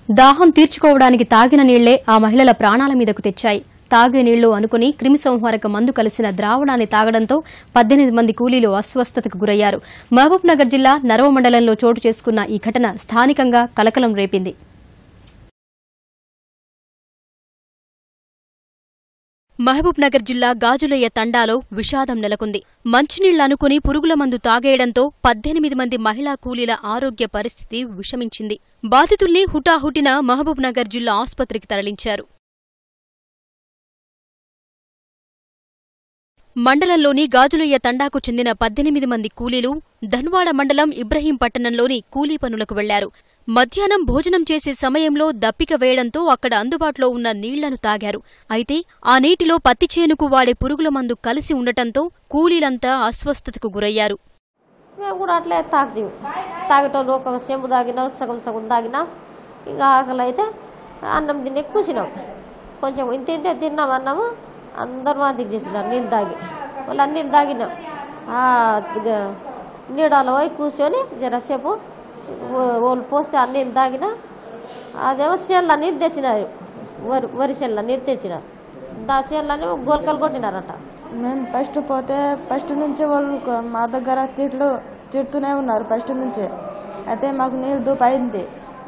దాహం తీర్చుకోవడానికి తాగిన నీళ్లే ఆ మహిళల ప్రాణాల మీదకు తెచ్చాయి తాగే నీళ్లు అనుకుని క్రిమిసంహారక మందు కలిసిన ద్రావణాన్ని తాగడంతో పద్దెనిమిది మంది కూలీలు అస్వస్థతకు గురయ్యారు మహబూబ్ నగర్ జిల్లా నరవ మండలంలో చోటు చేసుకున్న ఈ ఘటన స్థానికంగా కలకలం రేపింది మహబూబ్ నగర్ జిల్లా గాజులయ్య తండాలో విషాదం నెలకొంది మంచినీళ్లు అనుకుని పురుగుల మందు తాగేయడంతో పద్దెనిమిది మంది మహిళా కూలీల ఆరోగ్య పరిస్థితి విషమించింది బాధితుల్ని హుటాహుటిన మహబూబ్ నగర్ జిల్లా ఆసుపత్రికి తరలించారు మండలంలోని గాజులయ్య తండాకు చెందిన పద్దెనిమిది మంది కూలీలు ధన్వాడ మండలం ఇబ్రహీం పట్టణంలోని కూలీ పనులకు వెళ్లారు మధ్యాహ్నం భోజనం చేసే సమయంలో దప్పిక వేయడంతో అక్కడ అందుబాటులో ఉన్న నీళ్లను తాగారు అయితే ఆ నీటిలో పత్తి చేనుకు వాడే పురుగుల మందు కలిసి ఉండటంతో కూలీలంతా అస్వస్థతకు గురయ్యారు మేము కూడా అట్లే తాగినాం తాగేటోళ్ళు ఒక చెంబు తాగినాం సగం సగం తాగినాం ఇంకా ఆకలి అయితే అన్నం తిని కూర్చున్నాం కొంచెం ఇంత ఇంతే తిన్నాం అన్నము అందరు వాంతికి చేసినారు నీళ్ళు తాగి వాళ్ళు నీళ్ళు తాగినాం ఆ, ఇక నీడలో పోయి కూర్చొని జరసేపు వాళ్ళు పోస్తే అన్ని నీళ్ళు తాగినా అదేమో చేళ్ళ నీళ్ళు తెచ్చినారు వరి వరి చేళ్ళ నీళ్ళు తెచ్చినారు దా చేళ్ళని గోల్కలు కొట్టినారట మేము ఫస్ట్ పోతే ఫస్ట్ నుంచి వాళ్ళు కొ- మా దగ్గర తిట్లు తిడుతూనే ఉన్నారు ఫస్ట్ నుంచి అయితే మాకు నీళ్ళు దూపు అయింది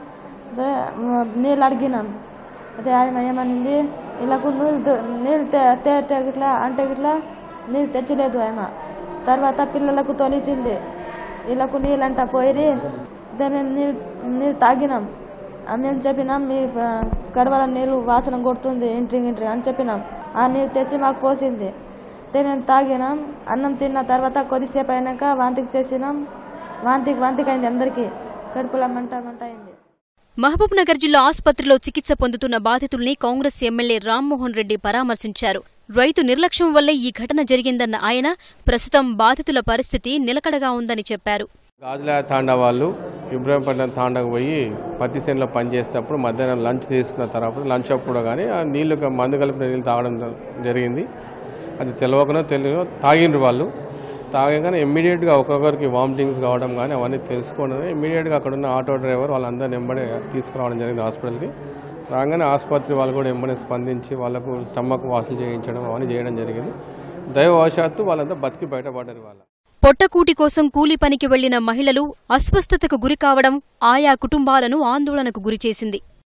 అదే మ- నీళ్ళు అడిగినాం అదే ఆయన ఏమనింది ఇలాకు నీళ్ళు దు- నీళ్ళు తే తే తే గిట్లా అంటే గిట్లా నీళ్ళు తెచ్చలేదు ఆయన తర్వాత పిల్లలకు తొలిచింది వీళ్ళకు నీళ్ళు అంట పోయి అదే మేము నీళ్ళు నీళ్ళు తాగినాం ఆ మేము చెప్పినాం మీ ఆ, గడవల నీళ్ళు వాసన కొడుతుంది ఇంట్రి ఇంట్రి అని చెప్పినాం ఆ నీళ్ళు తెచ్చి మాకు పోసింది అయితే మేము తాగినాం అన్నం తిన్న తర్వాత కొద్దిసేపు అయినాక వాంతికి చేసినాం వాంతికి వాంతికి అయింది అందరికీ కడుపులో మంట మంట అయింది మహబూబ్ నగర్ జిల్లా ఆసుపత్రిలో చికిత్స పొందుతున్న బాధితుల్ని కాంగ్రెస్ ఎమ్మెల్యే రామ్మోహన్ రెడ్డి పరామర్శించారు రైతు నిర్లక్ష్యం వల్లే ఈ ఘటన జరిగిందన్న ఆయన ప్రస్తుతం బాధితుల పరిస్థితి నిలకడగా ఉందని చెప్పారు గాజుల తాండా వాళ్ళు ఇబ్రాహీంపట్నం తాండాకు పోయి పత్తి చేనులో పనిచేసేటప్పుడు మధ్యాహ్నం లంచ్ తీసుకున్న తర్వాత లంచ్ అప్పుడు కానీ ఆ నీళ్లు క- మందు కలిపిన నీళ్ళు తాగడం జ- జరిగింది అది తెలియకనో తెలియనో తాగిండ్రు వాళ్ళు తాగగానే ఇమ్మీడియట్గా ఒక్కొక్కరికి వామిటింగ్స్ కావడం కానీ అవన్నీ తెలుసుకోవడం ఇమ్మీడియట్గా అక్కడ ఉన్న ఆటో డ్రైవర్ వాళ్ళందరినీ వెంబడే తీసుకురావడం జరిగింది హాస్పిటల్కి రాగానే ఆసుపత్రి వాళ్ళు కూడా వెంబడే స్పందించి వాళ్ళకు స్టమక్ వాషులు చేయించడం అవన్నీ చేయడం జరిగింది దైవవశాత్తు వాళ్ళంతా బతికి బయటపడ్డారు వాళ్ళ పొట్టకూటి కోసం కూలి పనికి వెళ్లిన మహిళలు అస్వస్థతకు గురికావడం ఆయా కుటుంబాలను ఆందోళనకు గురిచేసింది